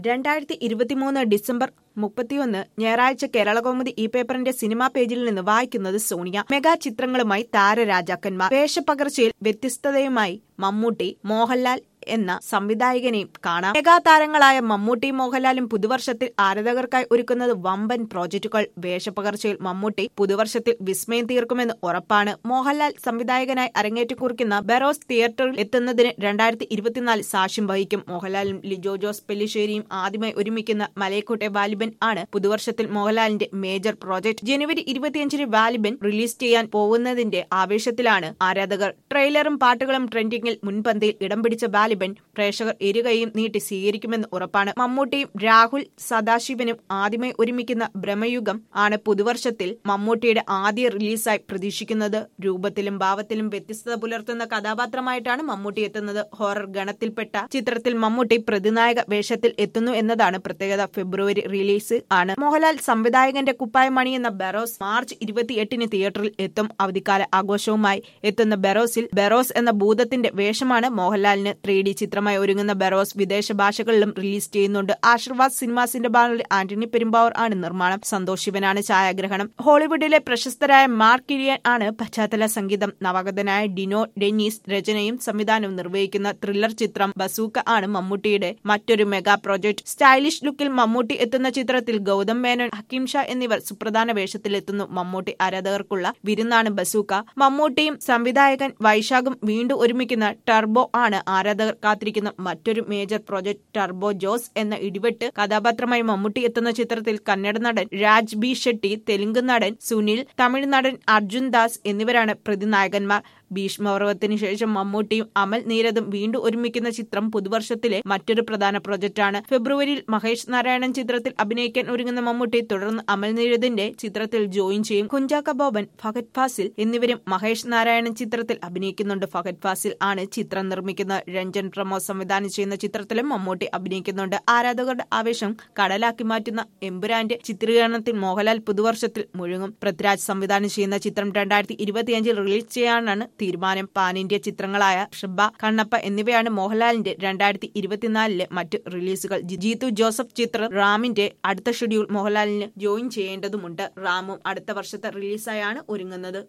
രണ്ടായിരത്തി ഇരുപത്തിമൂന്ന് ഡിസംബർ മുപ്പത്തിയൊന്ന് ഞായറാഴ്ച കേരളകൗമുദി ഈ പേപ്പറിന്റെ സിനിമാ പേജിൽ നിന്ന് വായിക്കുന്നത് സോണിയ മെഗാ ചിത്രങ്ങളുമായി താരരാജാക്കന്മാർ വേഷപ്പകർച്ചയിൽ വ്യത്യസ്തതയുമായി മമ്മൂട്ടി മോഹൻലാൽ എന്ന സംവിധായകനെയും കാണാം മെഗാ താരങ്ങളായ മമ്മൂട്ടി മോഹൻലാലും പുതുവർഷത്തിൽ ആരാധകർക്കായി ഒരുക്കുന്നത് വമ്പൻ പ്രോജക്റ്റുകൾ വേഷപ്പകർച്ചയിൽ മമ്മൂട്ടി പുതുവർഷത്തിൽ വിസ്മയം തീർക്കുമെന്ന് ഉറപ്പാണ് മോഹൻലാൽ സംവിധായകനായി അരങ്ങേറ്റം കുറിക്കുന്ന ബെറോസ് തിയേറ്ററിൽ എത്തുന്നതിന് രണ്ടായിരത്തി ഇരുപത്തിനാല് സാക്ഷ്യം വഹിക്കും മോഹൻലാലും ലിജോ ജോസ് പെല്ലിശ്ശേരിയും ആദ്യമായി ഒരുമിക്കുന്ന മലയക്കോട്ടെ വാലിബൻ ആണ് പുതുവർഷത്തിൽ മോഹൻലാലിന്റെ മേജർ പ്രോജക്ട് ജനുവരി ഇരുപത്തിയഞ്ചിന് വാലിബൻ റിലീസ് ചെയ്യാൻ പോകുന്നതിന്റെ ആവേശത്തിലാണ് ആരാധകർ ട്രെയിലറും പാട്ടുകളും ട്രെൻഡിംഗിൽ മുൻപന്തിയിൽ ഇടം പിടിച്ച വാലിബൻ പ്രേക്ഷകർ ഇരുകയും നീട്ടി സ്വീകരിക്കുമെന്ന് ഉറപ്പാണ് മമ്മൂട്ടിയും രാഹുൽ സദാശിവനും ആദ്യമായി ഒരുമിക്കുന്ന ബ്രഹ്മയുഗം ആണ് പുതുവർഷത്തിൽ മമ്മൂട്ടിയുടെ ആദ്യ റിലീസായി പ്രതീക്ഷിക്കുന്നത് രൂപത്തിലും ഭാവത്തിലും വ്യത്യസ്തത പുലർത്തുന്ന കഥാപാത്രമായിട്ടാണ് മമ്മൂട്ടി എത്തുന്നത് ഹൊറർ ഗണത്തിൽപ്പെട്ട ചിത്രത്തിൽ മമ്മൂട്ടി പ്രതിനായക വേഷത്തിൽ എത്തുന്നു എന്നതാണ് പ്രത്യേകത ഫെബ്രുവരി റിലീസ് ആണ് മോഹൻലാൽ സംവിധായകന്റെ കുപ്പായമണി എന്ന ബെറോസ് മാർച്ച് ഇരുപത്തിയെട്ടിന് തിയേറ്ററിൽ എത്തും അവധിക്കാല ആഘോഷവുമായി എത്തുന്ന ബെറോസിൽ ബെറോസ് എന്ന ഭൂതത്തിന്റെ വേഷമാണ് മോഹൻലാലിന് ത്രീ ഡി ചിത്രമായി ഒരുങ്ങുന്ന ബെറോസ് വിദേശ ഭാഷകളിലും റിലീസ് ചെയ്യുന്നുണ്ട് ആശീർവാദ് സിനിമാസിന്റെ ബാനറിൽ ആന്റണി പെരുമ്പാവൂർ ആണ് നിർമ്മാണം സന്തോഷ് ശിവനാണ് ഛായാഗ്രഹണം ഹോളിവുഡിലെ പ്രശസ്തരായ മാർക്ക് കിരിയൻ ആണ് പശ്ചാത്തല സംഗീതം നവാഗതനായ ഡിനോ ഡെന്നീസ് രചനയും സംവിധാനവും നിർവഹിക്കുന്ന ത്രില്ലർ ചിത്രം ബസൂക്ക ആണ് മമ്മൂട്ടിയുടെ മറ്റൊരു മെഗാ പ്രോജക്ട് സ്റ്റൈലിഷ് ലുക്കിൽ മമ്മൂട്ടി എത്തുന്ന ചിത്രത്തിൽ ഗൗതം മേനോൻ ഹക്കീം ഷാ എന്നിവർ സുപ്രധാന വേഷത്തിലെത്തുന്നു മമ്മൂട്ടി ആരാധകർക്കുള്ള വിരുന്നാണ് ബസൂക്ക മമ്മൂട്ടിയും സംവിധായകൻ വൈശാഖും വീണ്ടും ഒരുമിക്കുന്ന ടർബോ ആണ് ആരാധകർ കാത്തിരിക്കുന്ന മറ്റൊരു മേജർ പ്രോജക്ട് ടർബോ ജോസ് എന്ന ഇടിവെട്ട് കഥാപാത്രമായി മമ്മൂട്ടി എത്തുന്ന ചിത്രത്തിൽ കന്നഡ നടൻ രാജ് ബി ഷെട്ടി തെലുങ്ക് നടൻ സുനിൽ തമിഴ് നടൻ അർജുൻ ദാസ് എന്നിവരാണ് പ്രതിനായകന്മാർ ഭീഷ്മപർവത്തിന് ശേഷം മമ്മൂട്ടിയും അമൽ നീരദും വീണ്ടും ഒരുമിക്കുന്ന ചിത്രം പുതുവർഷത്തിലെ മറ്റൊരു പ്രധാന പ്രൊജക്ടാണ് ഫെബ്രുവരിയിൽ മഹേഷ് നാരായണൻ ചിത്രത്തിൽ അഭിനയിക്കാൻ ഒരുങ്ങുന്ന മമ്മൂട്ടി തുടർന്ന് അമൽ നീരദിന്റെ ചിത്രത്തിൽ ജോയിൻ ചെയ്യും കുഞ്ചാക്ക ബോബൻ ഫഹദ് ഫാസിൽ എന്നിവരും മഹേഷ് നാരായണൻ ചിത്രത്തിൽ അഭിനയിക്കുന്നുണ്ട് ഫഹദ് ഫാസിൽ ആണ് ചിത്രം നിർമ്മിക്കുന്നത് രഞ്ജൻ പ്രമോദ് സംവിധാനം ചെയ്യുന്ന ചിത്രത്തിലും മമ്മൂട്ടി അഭിനയിക്കുന്നുണ്ട് ആരാധകരുടെ ആവേശം കടലാക്കി മാറ്റുന്ന എമ്പുരാന്റെ ചിത്രീകരണത്തിൽ മോഹൻലാൽ പുതുവർഷത്തിൽ മുഴുങ്ങും പൃഥ്വിരാജ് സംവിധാനം ചെയ്യുന്ന ചിത്രം രണ്ടായിരത്തി ഇരുപത്തിയഞ്ചിൽ റിലീസ് ചെയ്യാനാണ് തീരുമാനം പാൻ ഇന്ത്യ ചിത്രങ്ങളായ ഷബ്ബ കണ്ണപ്പ എന്നിവയാണ് മോഹൻലാലിന്റെ രണ്ടായിരത്തി ഇരുപത്തിനാലിലെ മറ്റ് റിലീസുകൾ ജീതു ജോസഫ് ചിത്രം റാമിന്റെ അടുത്ത ഷെഡ്യൂൾ മോഹൻലാലിന് ജോയിൻ ചെയ്യേണ്ടതുണ്ട് റാമും അടുത്ത വർഷത്തെ റിലീസായാണ് ഒരുങ്ങുന്നത്